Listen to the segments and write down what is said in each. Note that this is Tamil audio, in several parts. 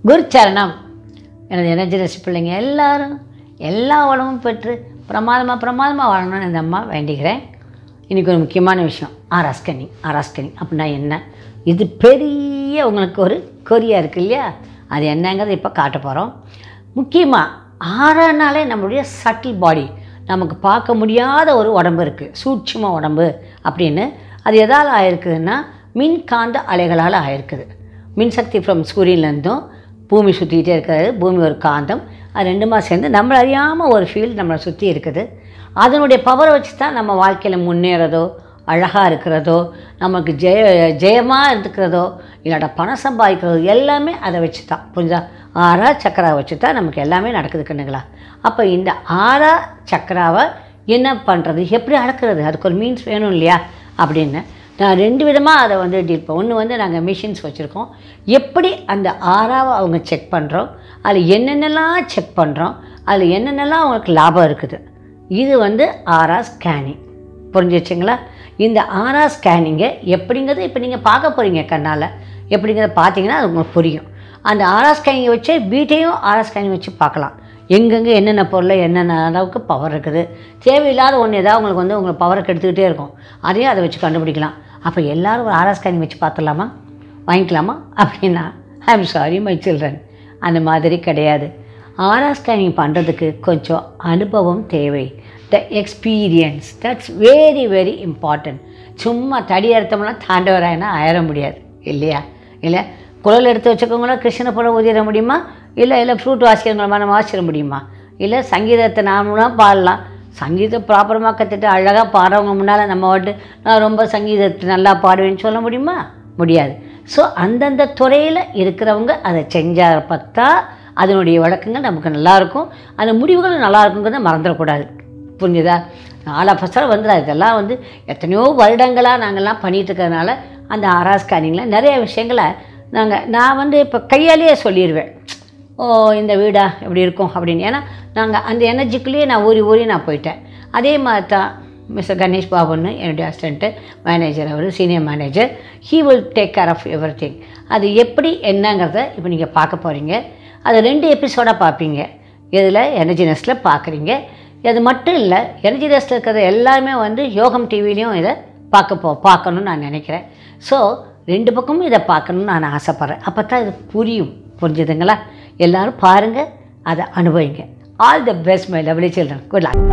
குருச்சரணம் எனது எனர்ஜிரஸ் பிள்ளைங்க எல்லாரும் எல்லா வளமும் பெற்று பிரமாதமாக பிரமாதமாக வாழணும்னு இந்த அம்மா வேண்டிக்கிறேன் இன்றைக்கி ஒரு முக்கியமான விஷயம் ஆராஸ்கனி ஆராஸ்கனி அப்படின்னா என்ன இது பெரிய உங்களுக்கு ஒரு கொரியா இருக்குது இல்லையா அது என்னங்கிறத இப்போ காட்ட போகிறோம் முக்கியமாக ஆறானாலே நம்மளுடைய சட்டில் பாடி நமக்கு பார்க்க முடியாத ஒரு உடம்பு இருக்குது சூட்சும உடம்பு அப்படின்னு அது எதால் ஆயிருக்குதுன்னா மின்காந்த அலைகளால் ஆயிருக்குது மின்சக்தி ஃப்ரம் சூரியன்லேருந்தும் பூமி சுற்றிக்கிட்டே இருக்கிறது பூமி ஒரு காந்தம் அது ரெண்டுமா சேர்ந்து நம்மளை அறியாமல் ஒரு ஃபீல்டு நம்மளை சுற்றி இருக்குது அதனுடைய பவரை வச்சு தான் நம்ம வாழ்க்கையில் முன்னேறதோ அழகாக இருக்கிறதோ நமக்கு ஜெய ஜெயமாக இருக்கிறதோ இல்லாட்டா பணம் சம்பாதிக்கிறதோ எல்லாமே அதை வச்சு தான் புரிஞ்சா ஆறா சக்கரா வச்சு தான் நமக்கு எல்லாமே நடக்குது கண்ணுங்களா அப்போ இந்த ஆறா சக்கராவை என்ன பண்ணுறது எப்படி அளக்கிறது அதுக்கு ஒரு மீன்ஸ் வேணும் இல்லையா அப்படின்னு நான் ரெண்டு விதமாக அதை வந்து டீல் பண்ண ஒன்று வந்து நாங்கள் மிஷின்ஸ் வச்சுருக்கோம் எப்படி அந்த ஆறாவை அவங்க செக் பண்ணுறோம் அதில் என்னென்னலாம் செக் பண்ணுறோம் அதில் என்னென்னலாம் அவங்களுக்கு லாபம் இருக்குது இது வந்து ஆரா ஸ்கேனிங் புரிஞ்சிச்சுங்களா இந்த ஆரா ஸ்கேனிங்கை எப்படிங்கிறது இப்போ நீங்கள் பார்க்க போகிறீங்க கண்ணால் எப்படிங்கிறத பார்த்தீங்கன்னா அது உங்களுக்கு புரியும் அந்த ஆரா ஸ்கேனிங்கை வச்சு வீட்டையும் ஆரா ஸ்கேனிங் வச்சு பார்க்கலாம் எங்கெங்கே என்னென்ன பொருள் என்னென்ன அளவுக்கு பவர் இருக்குது தேவையில்லாத ஒன்று ஏதாவது உங்களுக்கு வந்து உங்களுக்கு பவரை கெடுத்துக்கிட்டே இருக்கும் அதையும் அதை வச்சு கண்டுபிடிக்கலாம் அப்போ எல்லோரும் ஒரு ஆரா ஸ்கேனிங் வச்சு பார்த்துடலாமா வாங்கிக்கலாமா அப்படின்னா I am sorry my children அந்த மாதிரி கிடையாது ஆரா ஸ்கேனிங் பண்ணுறதுக்கு கொஞ்சம் அனுபவம் தேவை the experience that's very very important சும்மா தடி அர்த்தம்லாம் தாண்டவராயனா ஆயிட முடியாது இல்லையா இல்லை குரல் எடுத்து வச்சுக்கவங்கள கிருஷ்ணனை போல ஊதிட முடியுமா இல்லை இல்லை ஃப்ளூட் வாசிக்கிறவங்கள நம்ம வாசிட முடியுமா இல்லை சங்கீதத்தை நாமளாம் பாடலாம் சங்கீதம் ப்ராப்பரமாக கற்றுட்டு அழகாக பாடுறவங்க முன்னால் நம்ம வாட்டு நான் ரொம்ப சங்கீதத்தை நல்லா பாடுவேன்னு சொல்ல முடியுமா முடியாது ஸோ அந்தந்த துறையில் இருக்கிறவங்க அதை செஞ்சால் பார்த்தா அதனுடைய வழக்கங்கள் நமக்கு நல்லாயிருக்கும் அந்த முடிவுகள் நல்லா இருக்குங்கிறத மறந்துடக்கூடாது புரிஞ்சுதா நாலா ஃபஸ்ட்டாக வந்து இதெல்லாம் வந்து எத்தனையோ வருடங்களாக நாங்கள்லாம் பண்ணிகிட்டு இருக்கிறதுனால அந்த ஆரா ஸ்கேனிங்கில் நிறைய விஷயங்களை நாங்கள் நான் வந்து இப்போ கையாலேயே சொல்லிடுவேன் ஓ இந்த வீடா எப்படி இருக்கும் அப்படின்னு ஏன்னா நாங்கள் அந்த எனர்ஜிக்குள்ளேயே நான் ஊறி ஊறி நான் போயிட்டேன் அதே மாதிரி தான் மிஸ்டர் கணேஷ் பாபுன்னு என்னுடைய அசிஸ்டண்ட்டு மேனேஜர் அவர் senior manager he will take care of everything அது எப்படி என்னங்கிறத இப்போ நீங்கள் பார்க்க போகிறீங்க அது ரெண்டு எபிசோடாக பார்ப்பீங்க இதில் எனர்ஜி நெஸ்ட்டில் பார்க்குறீங்க அது மட்டும் இல்லை எனர்ஜி நெஸ்ட்டில் இருக்கிறது எல்லாருமே வந்து யோகம் டிவிலையும் இதை பார்க்க போ பார்க்கணுன்னு நான் நினைக்கிறேன் ஸோ ரெண்டு பக்கமும் இதை பார்க்கணுன்னு நான் ஆசைப்பட்றேன் அப்போ தான் இது புரியும் புரிஞ்சுதுங்களா எல்லோரும் பாருங்கள் அதை அனுபவிங்க all the best my lovely children good luck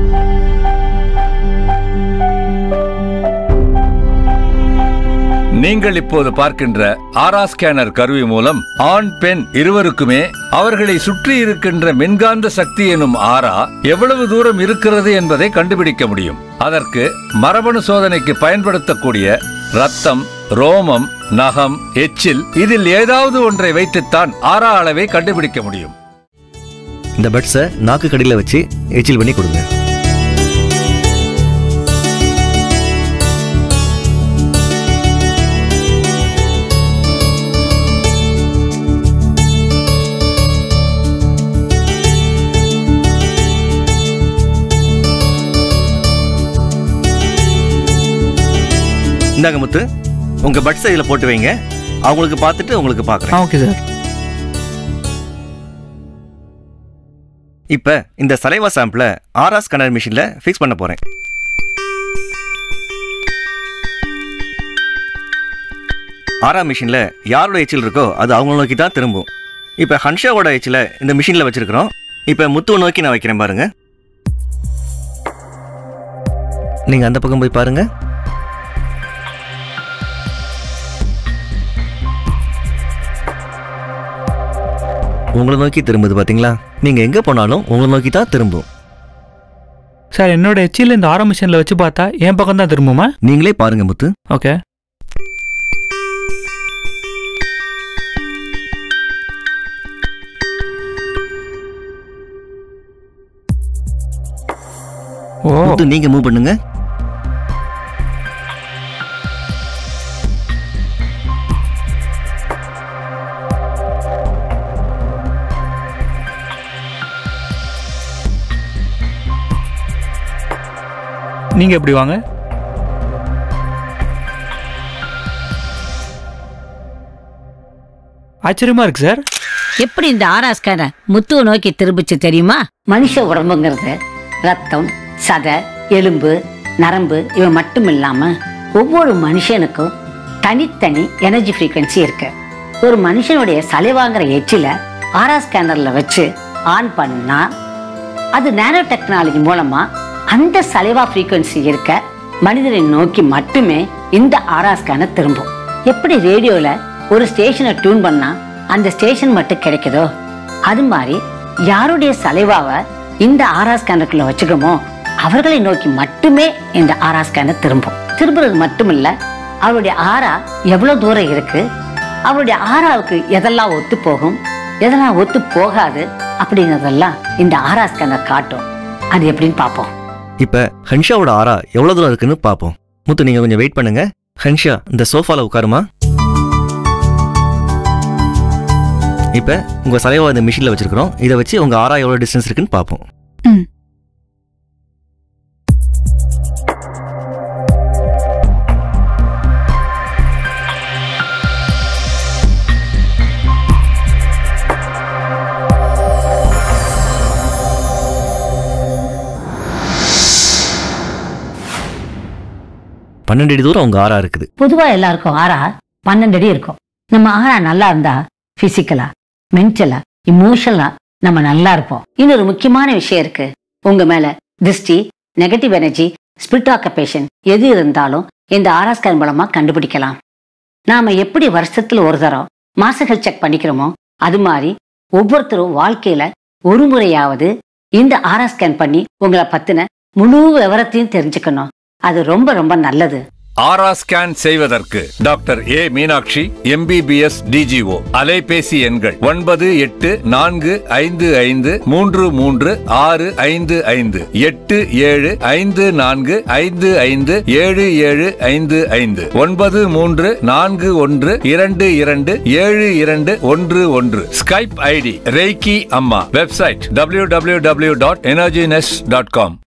நீங்கள் இப்போது பார்க்கின்ற ஆரா ஸ்கேனர் கருவி மூலம் ஆண் பெண் இருவருக்குமே அவர்களை சுற்றி இருக்கின்ற மின்காந்த சக்தி எனும் ஆரா எவ்வளவு தூரம் இருக்கிறது என்பதை கண்டுபிடிக்க முடியும் அதற்கு மரபணு சோதனைக்கு பயன்படுத்தக்கூடிய ரத்தம் ரோமம் நகம் எச்சில் இதில் ஏதாவது ஒன்றை வைத்துத்தான் ஆரா அளவை கண்டுபிடிக்க முடியும் இந்த பட்ஸை நாக்கு கடியில் வச்சு எச்சில் பண்ணி கொடுங்க இந்தாங்க முத்து உங்க பட்ஸை இதில் போட்டு வைங்க அவங்களுக்கு பார்த்துட்டு உங்களுக்கு பார்க்குறேன் ஓகே சார் இப்போ இந்த சலைவா சாம்பிளை ஆர்ஆர் ஸ்கேனர் மிஷினில் ஃபிக்ஸ் பண்ண போகிறேன் ஆறாம் மிஷினில் யாரோட எச்சில் இருக்கோ அது அவங்கள நோக்கி தான் திரும்பும் இப்போ ஹன்ஷாவோட எச்சில் இந்த மிஷினில் வச்சுருக்கிறோம் இப்போ முத்துவை நோக்கி நான் வைக்கிறேன் பாருங்க நீங்கள் அந்த பக்கம் போய் பாருங்க உங்களை நோக்கி திரும்புது பார்த்தீங்களா நீங்கள் எங்கே போனாலும் உங்களை நோக்கி தான் திரும்பும் சார் என்னோட எச்சில் இந்த ஆரோ மிஷினில் வச்சு பார்த்தா என் பக்கம் தான் திரும்புமா நீங்களே பாருங்க முத்து ஓகே ஓ முத்து நீங்க மூவ் பண்ணுங்க நீங்கள் எப்படி வாங்க ஆச்சரியமா இருக்கு சார் எப்படி இந்த ஆரா ஸ்கேனர் முத்துவை நோக்கி திரும்பிச்சு தெரியுமா மனுஷ உடம்புங்கிறது ரத்தம் சதை எலும்பு நரம்பு இவன் மட்டும் இல்லாம ஒவ்வொரு மனுஷனுக்கும் தனித்தனி எனர்ஜி ஃப்ரீக்வன்சி இருக்கு ஒரு மனுஷனுடைய சலைவாங்கிற எச்சில ஆரா ஸ்கேனர்ல வச்சு ஆன் பண்ணா அது நேனோ டெக்னாலஜி மூலமா அந்த சலைவா ஃப்ரீக்வன்சி இருக்க மனிதனை நோக்கி மட்டுமே இந்த ஆரா ஸ்கேனர் திரும்பும் எப்படி ரேடியோல ஒரு ஸ்டேஷனை டியூன் பண்ணா அந்த ஸ்டேஷன் மட்டும் கிடைக்குதோ அது மாதிரி யாருடைய சலைவாவை இந்த ஆரா ஸ்கேனருக்குள்ள வச்சுக்கோமோ அவர்களை நோக்கி மட்டுமே இந்த ஆரா ஸ்கேனர் திரும்பும் திரும்புறது மட்டும் இல்ல அவருடைய ஆரா எவ்வளவு தூரம் இருக்கு அவருடைய ஆராவுக்கு எதெல்லாம் ஒத்து போகும் எதெல்லாம் ஒத்து போகாது அப்படிங்கறதெல்லாம் இந்த ஆரா ஸ்கேனர் காட்டும் அது எப்படின்னு பார்ப்போம் இப்போ ஹன்ஷாவோட ஆரா எவ்வளோ தூரம் இருக்குன்னு பார்ப்போம் முத்து நீங்கள் கொஞ்சம் வெயிட் பண்ணுங்க ஹன்ஷா இந்த சோஃபால உட்காருமா இப்போ உங்கள் சலைவா இந்த மிஷினில் வச்சிருக்கிறோம் இதை வச்சு உங்கள் ஆரா எவ்வளோ டிஸ்டன்ஸ் இருக்குன்னு பார்ப்போம் ம். பன்னெண்டு அடி தூரம் உங்கள் ஆரா இருக்குது பொதுவா எல்லாருக்கும் ஆறா பன்னெண்டு அடி இருக்கும் நம்ம ஆறா நல்லா இருந்தா பிசிக்கலா மென்டலா இமோஷனலா நம்ம நல்லா இருப்போம் இன்னொரு முக்கியமான விஷயம் இருக்கு உங்க மேல திருஷ்டி நெகட்டிவ் எனர்ஜி ஸ்பிரிட் ஆக்கபேஷன் எது இருந்தாலும் இந்த ஆரா ஸ்கேன் மூலமா கண்டுபிடிக்கலாம் நாம எப்படி வருஷத்துல ஒரு தரம் மாசங்கள் செக் பண்ணிக்கிறோமோ அது மாதிரி ஒவ்வொருத்தரும் வாழ்க்கையில ஒரு முறையாவது இந்த ஆரா ஸ்கேன் பண்ணி உங்களை பத்தின முழு விவரத்தையும் தெரிஞ்சுக்கணும் அது ரொம்ப ரொம்ப நல்லது ஆரா ஸ்கேன் செய்வதற்கு doctor A Meenakshi MBBS DGO அலைபேசி எண்கள் ஒன்பது எட்டு நான்கு ஐந்து ஐந்து மூன்று மூன்று ஆறு ஐந்து ஐந்து எட்டு ஏழு ஐந்து நான்கு ஐந்து ஐந்து ஏழு ஏழு ஐந்து ஐந்து ஒன்பது மூன்று நான்கு ஒன்று இரண்டு இரண்டு ஏழு இரண்டு ஒன்று ஒன்று ஸ்கைப் ஐடி ரெய்கி அம்மா website W W W dot energiness dot com